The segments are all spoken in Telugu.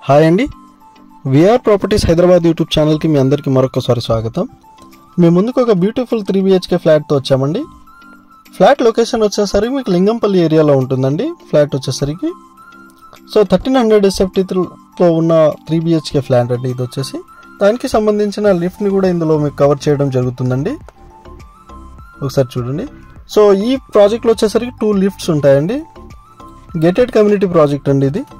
హాయ్ అండి విఆర్ ప్రాపర్టీస్ హైదరాబాద్ యూట్యూబ్ ఛానల్కి మీ అందరికీ మరొకసారి స్వాగతం మీ ముందుకు ఒక బ్యూటిఫుల్ త్రీ బిహెచ్కే ఫ్లాట్తో వచ్చామండి ఫ్లాట్ లొకేషన్ వచ్చేసరికి మీకు లింగంపల్లి ఏరియాలో ఉంటుందండి ఫ్లాట్ వచ్చేసరికి సో థర్టీన్ హండ్రెడ్ ఎస్ఎఫ్టీలో ఉన్న త్రీ బిహెచ్కే ఫ్లాట్ అండి ఇది వచ్చేసి దానికి సంబంధించిన లిఫ్ట్ని కూడా ఇందులో మీకు కవర్ చేయడం జరుగుతుందండి ఒకసారి చూడండి సో ఈ ప్రాజెక్ట్లో వచ్చేసరికి టూ లిఫ్ట్స్ ఉంటాయండి గేటెడ్ కమ్యూనిటీ ప్రాజెక్ట్ అండి ఇది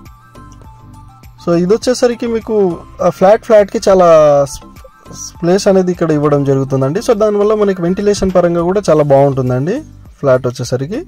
సో ఇది వచ్చేసరికి మీకు ఆ ఫ్లాట్ ఫ్లాట్కి చాలా ప్లేస్ అనేది ఇక్కడ ఇవ్వడం జరుగుతుందండి సో దానివల్ల మనకి వెంటిలేషన్ పరంగా కూడా చాలా బాగుంటుందండి ఫ్లాట్ వచ్చేసరికి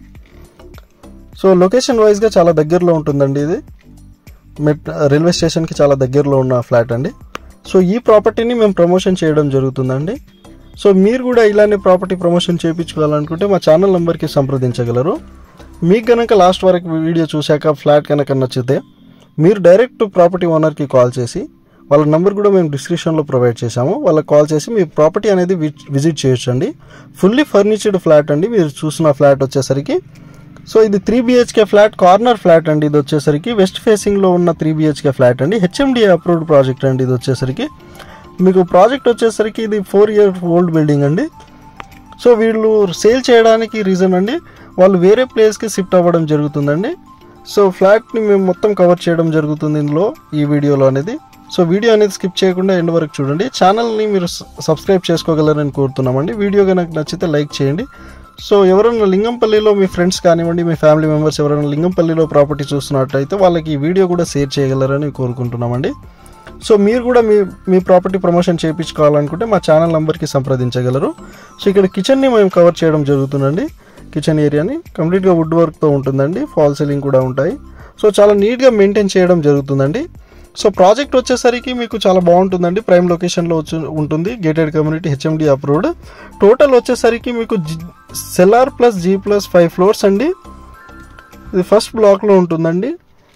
సో లొకేషన్ వైజ్గా చాలా దగ్గరలో ఉంటుందండి ఇది మెట్ రైల్వే స్టేషన్కి చాలా దగ్గరలో ఉన్న ఫ్లాట్ అండి సో ఈ ప్రాపర్టీని మేము ప్రమోషన్ చేయడం జరుగుతుందండి సో మీరు కూడా ఇలానే ప్రాపర్టీ ప్రమోషన్ చేయించుకోవాలనుకుంటే మా ఛానల్ నెంబర్కి సంప్రదించగలరు మీకు కనుక లాస్ట్ వరకు వీడియో చూశాక ఫ్లాట్ కనుక నచ్చితే మీరు డైరెక్ట్ ప్రాపర్టీ ఓనర్కి కాల్ చేసి వాళ్ళ నెంబర్ కూడా మేము డిస్క్రిప్షన్లో ప్రొవైడ్ చేశాము వాళ్ళకి కాల్ చేసి మీ ప్రాపర్టీ అనేది వి- విజిట్ చేయొచ్చండి ఫుల్లీ ఫర్నిచర్డ్ ఫ్లాట్ అండి మీరు చూసిన ఫ్లాట్ వచ్చేసరికి సో ఇది three BHK flat corner flat అండి ఇది వచ్చేసరికి వెస్ట్ ఫేసింగ్లో ఉన్న త్రీ బిహెచ్కే ఫ్లాట్ అండి హెచ్ఎండి అప్రూవ్డ్ ప్రాజెక్ట్ అండి ఇది వచ్చేసరికి మీకు ప్రాజెక్ట్ వచ్చేసరికి ఇది ఫోర్ ఇయర్ ఓల్డ్ బిల్డింగ్ అండి సో వీళ్ళు సేల్ చేయడానికి రీజన్ అండి వాళ్ళు వేరే ప్లేస్కి షిఫ్ట్ అవ్వడం జరుగుతుందండి సో ఫ్లాట్ని మేము మొత్తం కవర్ చేయడం జరుగుతుంది ఇందులో ఈ వీడియోలో అనేది సో వీడియో అనేది స్కిప్ చేయకుండా ఎండ్ వరకు చూడండి ఛానల్ని మీరు స- సబ్స్క్రైబ్ చేసుకోగలరని కోరుతున్నామండి వీడియో కనుక నచ్చితే లైక్ చేయండి సో ఎవరైనా లింగంపల్లిలో మీ ఫ్రెండ్స్ కానివ్వండి మీ ఫ్యామిలీ మెంబర్స్ ఎవరైనా లింగంపల్లిలో ప్రాపర్టీ చూస్తున్నట్టయితే వాళ్ళకి ఈ వీడియో కూడా షేర్ చేయగలరని కోరుకుంటున్నామండి సో మీరు కూడా మీ మీ ప్రాపర్టీ ప్రమోషన్ చేయించుకోవాలనుకుంటే మా ఛానల్ నెంబర్కి సంప్రదించగలరు సో ఇక్కడ కిచెన్ని మేము కవర్ చేయడం జరుగుతుందండి కిచెన్ ఏరియాని కంప్లీట్గా వుడ్ వర్క్తో ఉంటుందండి ఫాల్ సీలింగ్ కూడా ఉంటాయి సో చాలా నీట్గా మెయింటైన్ చేయడం జరుగుతుందండి సో ప్రాజెక్ట్ వచ్చేసరికి మీకు చాలా బాగుంటుందండి ప్రైమ్ లొకేషన్లో వచ్చి ఉంటుంది gated community HMD approved total వచ్చేసరికి మీకు cellar plus G plus five floors అండి ఇది ఫస్ట్ బ్లాక్లో ఉంటుందండి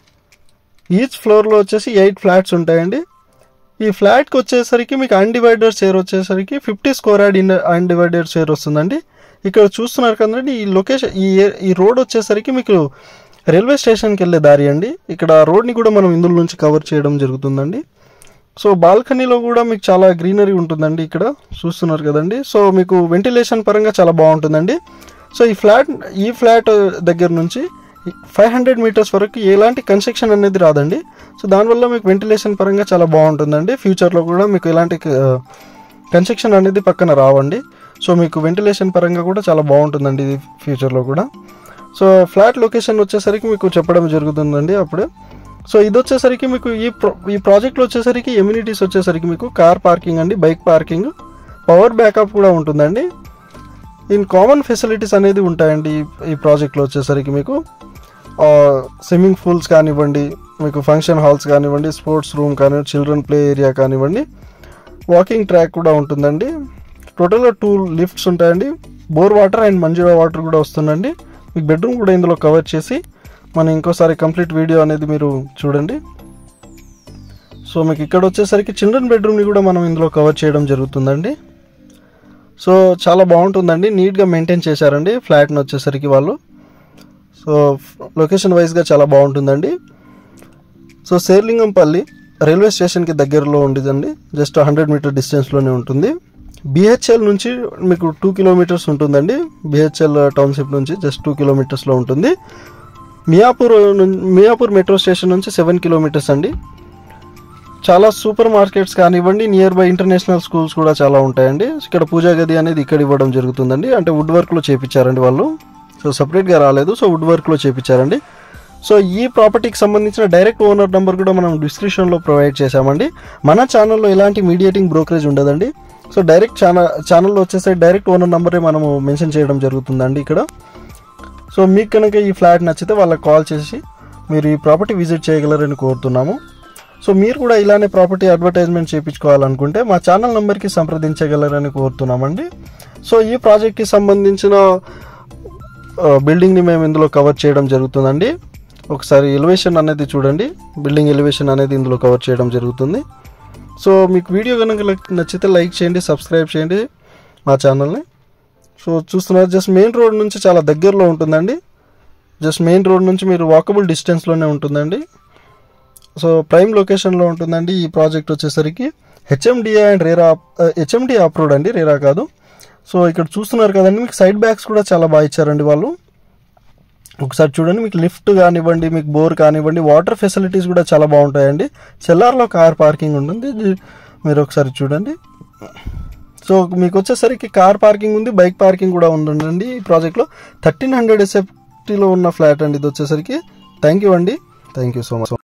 ఈచ్ ఫ్లోర్లో వచ్చేసి ఎయిట్ ఫ్లాట్స్ ఉంటాయండి ఈ ఫ్లాట్కి వచ్చేసరికి మీకు అన్డివైడెడ్ షేర్ వచ్చేసరికి fifty square yard in undivided share వస్తుందండి ఇక్కడ చూస్తున్నారు కదండి ఈ లొకేషన్ ఈ ఈ రోడ్ వచ్చేసరికి మీకు రైల్వే స్టేషన్కి వెళ్ళే దారి అండి ఇక్కడ రోడ్ని కూడా మనం ఇందులో నుంచి కవర్ చేయడం జరుగుతుందండి సో బాల్కనీలో కూడా మీకు చాలా గ్రీనరీ ఉంటుందండి ఇక్కడ చూస్తున్నారు కదండి సో మీకు వెంటిలేషన్ పరంగా చాలా బాగుంటుందండి సో ఈ ఫ్లాట్ ఈ ఫ్లాట్ దగ్గర నుంచి ఫైవ్ హండ్రెడ్ మీటర్స్ వరకు ఎలాంటి కన్స్ట్రక్షన్ అనేది రాదండి సో దానివల్ల మీకు వెంటిలేషన్ పరంగా చాలా బాగుంటుందండి ఫ్యూచర్లో కూడా మీకు ఎలాంటి కన్స్ట్రక్షన్ అనేది పక్కన రావండి సో మీకు వెంటిలేషన్ పరంగా కూడా చాలా బాగుంటుందండి ఇది ఫ్యూచర్లో కూడా సో ఫ్లాట్ లొకేషన్ వచ్చేసరికి మీకు చెప్పడం జరుగుతుందండి అప్పుడే సో ఇది వచ్చేసరికి మీకు ఈ ప్రో ఈ ప్రాజెక్ట్లో వచ్చేసరికి ఎమ్యూనిటీస్ వచ్చేసరికి మీకు కార్ పార్కింగ్ అండి బైక్ పార్కింగ్ పవర్ బ్యాకప్ కూడా ఉంటుందండి ఇన్ కామన్ ఫెసిలిటీస్ అనేది ఉంటాయండి ఈ- ఈ ప్రాజెక్ట్లో వచ్చేసరికి మీకు స్విమ్మింగ్ పూల్స్ కానివ్వండి మీకు ఫంక్షన్ హాల్స్ కానివ్వండి స్పోర్ట్స్ రూమ్ కానివ్వండి చిల్డ్రన్ ప్లే ఏరియా కానివ్వండి వాకింగ్ ట్రాక్ కూడా ఉంటుందండి టోటల్గా టూ లిఫ్ట్స్ ఉంటాయండి bore water and Manjeera water కూడా వస్తుందండి మీకు బెడ్రూమ్ కూడా ఇందులో కవర్ చేసి మనం ఇంకోసారి కంప్లీట్ వీడియో అనేది మీరు చూడండి సో మీకు ఇక్కడ వచ్చేసరికి చిల్డ్రన్ బెడ్రూమ్ని కూడా మనం ఇందులో కవర్ చేయడం జరుగుతుందండి సో చాలా బాగుంటుందండి నీట్గా మెయింటైన్ చేశారండి ఫ్లాట్ని వచ్చేసరికి వాళ్ళు సో లొకేషన్ వైజ్గా చాలా బాగుంటుందండి సో శేర్లింగంపల్లి రైల్వే స్టేషన్కి దగ్గరలో ఉండేదండి జస్ట్ హండ్రెడ్ మీటర్ డిస్టెన్స్లోనే ఉంటుంది బిహెచ్ఎల్ నుంచి మీకు టూ కిలోమీటర్స్ ఉంటుందండి బిహెచ్ఎల్ టౌన్షిప్ నుంచి జస్ట్ టూ కిలోమీటర్స్లో ఉంటుంది మియాపూర్ నుం- మియాపూర్ మెట్రో స్టేషన్ నుంచి సెవెన్ కిలోమీటర్స్ అండి చాలా సూపర్ మార్కెట్స్ కానివ్వండి నియర్ బై ఇంటర్నేషనల్ స్కూల్స్ కూడా చాలా ఉంటాయండి ఇక్కడ పూజా గది అనేది ఇక్కడ ఇవ్వడం జరుగుతుందండి అంటే వుడ్ వర్క్లో చేపించారండి వాళ్ళు సో సపరేట్గా రాలేదు సో వుడ్ వర్క్లో చేపించారండి సో ఈ ప్రాపర్టీకి సంబంధించిన డైరెక్ట్ ఓనర్ నెంబర్ కూడా మనం డిస్క్రిప్షన్లో ప్రొవైడ్ చేశామండి మన ఛానల్లో ఎలాంటి మీడియేటింగ్ బ్రోకరేజ్ ఉండదండి సో డైరెక్ట్ ఛానల్ ఛానల్లో వచ్చేసరికి డైరెక్ట్ ఓనర్ నెంబరే మనము మెన్షన్ చేయడం జరుగుతుందండి ఇక్కడ సో మీకు కనుక ఈ ఫ్లాట్ నచ్చితే వాళ్ళకి కాల్ చేసి మీరు ఈ ప్రాపర్టీ విజిట్ చేయగలరని కోరుతున్నాము సో మీరు కూడా ఇలానే ప్రాపర్టీ అడ్వర్టైజ్మెంట్ చేయించుకోవాలనుకుంటే మా ఛానల్ నెంబర్కి సంప్రదించగలరని కోరుతున్నామండి సో ఈ ప్రాజెక్ట్కి సంబంధించిన ఆ, బిల్డింగ్ని మేము ఇందులో కవర్ చేయడం జరుగుతుందండి ఒకసారి ఎలివేషన్ అనేది చూడండి బిల్డింగ్ ఎలివేషన్ అనేది ఇందులో కవర్ చేయడం జరుగుతుంది సో మీకు వీడియో కనుక లైక్- నచ్చితే లైక్ చేయండి సబ్స్క్రైబ్ చేయండి మా ఛానల్ని సో చూస్తున్నారు జస్ట్ మెయిన్ రోడ్ నుంచి చాలా దగ్గరలో ఉంటుందండి జస్ట్ మెయిన్ రోడ్ నుంచి మీరు వాకబుల్ డిస్టెన్స్లోనే ఉంటుందండి సో ప్రైమ్ లొకేషన్లో ఉంటుందండి ఈ ప్రాజెక్ట్ వచ్చేసరికి HMDA and RERA HMDA approved అండి రేరా కాదు సో ఇక్కడ చూస్తున్నారు కదండి మీకు సైడ్ బ్యాగ్స్ కూడా చాలా బాగా ఇచ్చారండి వాళ్ళు ఒకసారి చూడండి మీకు లిఫ్ట్ కానివ్వండి మీకు బోర్ కానివ్వండి వాటర్ ఫెసిలిటీస్ కూడా చాలా బాగుంటాయండి చెల్లార్లో కార్ పార్కింగ్ ఉంటుంది ఇది మీరు ఒకసారి చూడండి సో మీకు వచ్చేసరికి కార్ పార్కింగ్ ఉంది బైక్ పార్కింగ్ కూడా ఉందండి ఈ ప్రాజెక్ట్లో థర్టీన్ హండ్రెడ్ ఎస్ఎఫ్టీలో ఉన్న ఫ్లాట్ అండి ఇది వచ్చేసరికి థ్యాంక్ యూ అండి థ్యాంక్ యూ సో మచ్